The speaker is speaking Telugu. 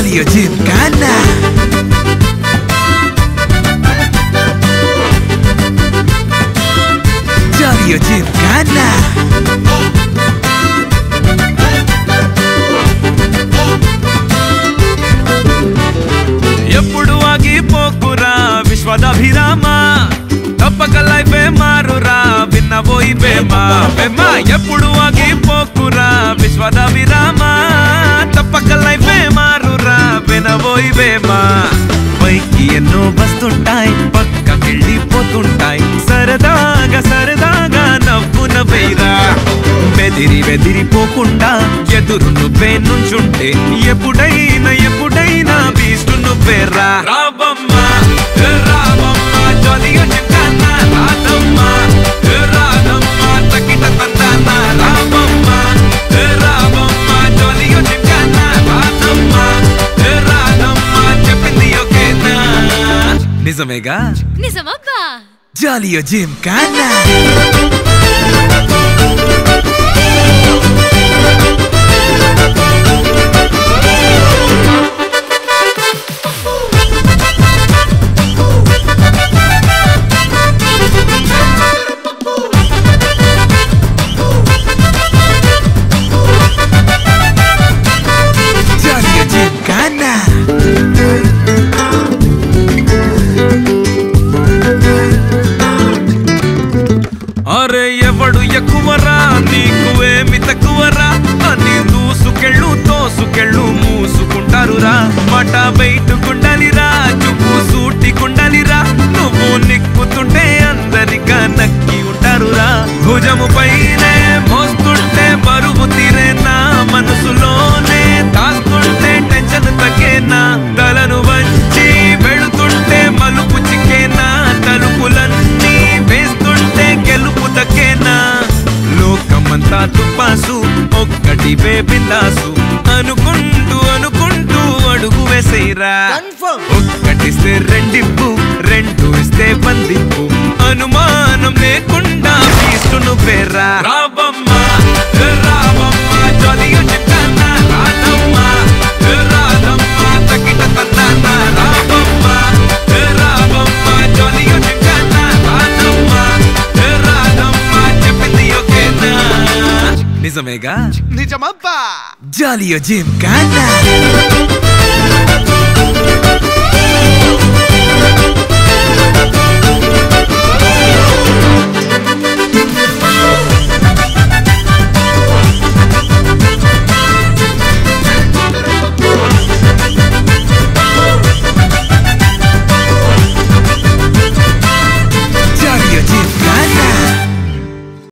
Jalio Gymkhana Jalio Gymkhana ఎప్పుడు ఆగిపోకురా విశ్వదాభిరామ తప్పక లైఫే మారురా విన్నబోయి బేమ బేమ ఎప్పుడు ఆగిపోకురా విశ్వదాభిరామ తప్పక లైఫే మారురా వినబోయి బేమ పైకి ఎన్నో వస్తుంటాయి పక్క వెళ్ళిపోతుంటాయి సరదాగా సరదాగా నవ్వు నవ్వేరా బెదిరి బెదిరిపోకుండా ఎదురు నువ్వే నుంచుంటే ఎప్పుడైనా ఎప్పుడైనా బీస్ట్ నువ్వేరా రాబమ్మ రాబమ్మ జొలిగా చిక్కాన రాదమ్మ రాదమ్మ తకిట తందాన రాబమ్మ రాబమ్మ జొలిగా చిక్కాన రాదమ్మ రాదమ్మ చెప్పింది ఒకేనా నిజమేగా నిజమబ్బా Jalio Gymkhana Jalio Gymkhana అరే ఎవడు ఎక్కువరా నీకు ఏమి తక్కువరా అని దూసుకెళ్ళు తోసుకెళ్ళు మూసుకుంటారురా మట బయటకుండాలిరా చూపు సూటికుండాలిరా నువ్వు నిక్కుతుంటే అందరిగా నక్కి ఉంటారురా భుజము పైనే మోస్తుంటే బరువు తీరేనా మనసులోనే దాస్తుంటే టెన్షన్ తగ్గేనా తలను వంచి వెళుతుంటే మలుపు చిక్కేనా తలుపులన్నీ వేస్తుంటే గెలుపు దక్కేనా లోకమంతా తుపాసు ఒక్కటి బిందాసు అనుకుంటూ అనుకుంటూ అడుగు వేసేరా ఒక్కటిస్తే రెండింపు రెండు ఇస్తే బందింపు అనుమానం లేకుండా తీసుకును పేరా రాబమ్మ రాబమ్మ జొలిగా చిట్టాన రాదమ్మ రాదమ్మ తగిట తందాన రాబమ్మ రాబమ్మ జొలిగా చిట్టాన రాదమ్మ రాదమ్మ చెప్పింది ఒకేనా నిజమేగా నిజమబ్బా Jalio Gymkhana